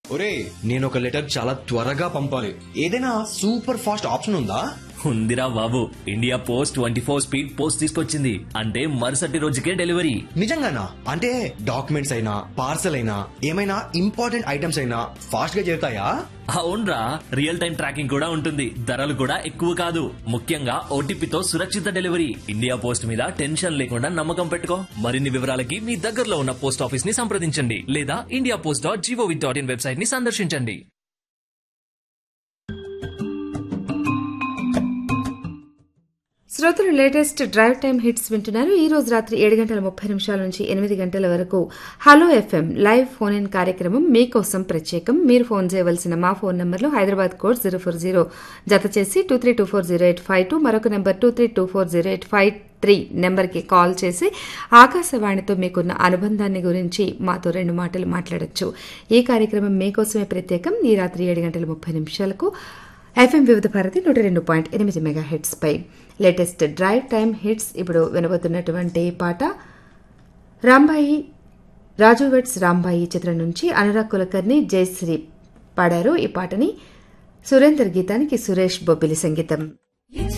ఒరే నేను ఒక లెటర్ చాలా త్వరగా పంపాలి ఏదైనా సూపర్ ఫాస్ట్ ఆప్షన్ ఉందా ఉందిరా బాబు India post twenty four speed post తీసుకొచ్చింది అంటే మరుసటి రోజుకే డెలివరీ నిజంగానా అంటే డాక్యుమెంట్స్ అయినా పార్సల్ అయినా ఏమైనా ఇంపార్టెంట్ ఐటమ్స్ అయినా ఫాస్ట్ గా చేరుతాయా అవునరా రియల్ టైం ట్రాకింగ్ కూడా ఉంటుంది ధరలు కూడా ఎక్కువ కాదు ముఖ్యంగా ఓటీపీతో సురక్షిత డెలివరీ ఇండియా పోస్ట్ మీద టెన్షన్ లేకుండా నమ్మకం పెట్టుకో మరిన్ని వివరాలకి మీ దగ్గరలో ఉన్న పోస్ట్ ఆఫీస్ ని సంప్రదించండి లేదా India post dot G O V dot in website ని సందర్శించండి శ్రోతలు లేటెస్ట్ డ్రైవ్ టైం హిట్స్ వింటున్నారు ఈ రోజు రాత్రి ఏడు గంటల ముప్పై నిమిషాల నుంచి ఎనిమిది గంటల వరకు hello FM live phone in కార్యక్రమం మీకోసం ప్రత్యేకం మీరు ఫోన్ చేయవలసిన మా ఫోన్ నంబర్లు Hyderabad code zero four zero జత చేసి two three two four zero eight five two మరొక number two three two four zero eight five three నెంబర్కి కాల్ చేసి ఆకాశవాణితో మీకున్న అనుబంధాన్ని గురించి మాతో రెండు మాటలు మాట్లాడొచ్చు ఈ కార్యక్రమం మీకోసమే ప్రత్యేకం ఈ రాత్రి ఏడు గంటల ముప్పై నిమిషాలకు ఎఫ్ఎం వివిధ భారతి నూట రెండు పాయింట్ ఎనిమిది మెగా హిట్స్ పై లేటెస్ట్ డ్రైవ్ టైమ్ హిట్స్ ఇప్పుడు వినబోతున్నటువంటి పాట రాంబాయి రాజు వెట్స్ రాంబాయి చిత్రం నుంచి అనురాగ్ కులకర్ణి జయశ్రీ పాడారు ఈ పాటని సురేందర్ గీతానికి సురేష్ బొబ్బిలి సంగీతం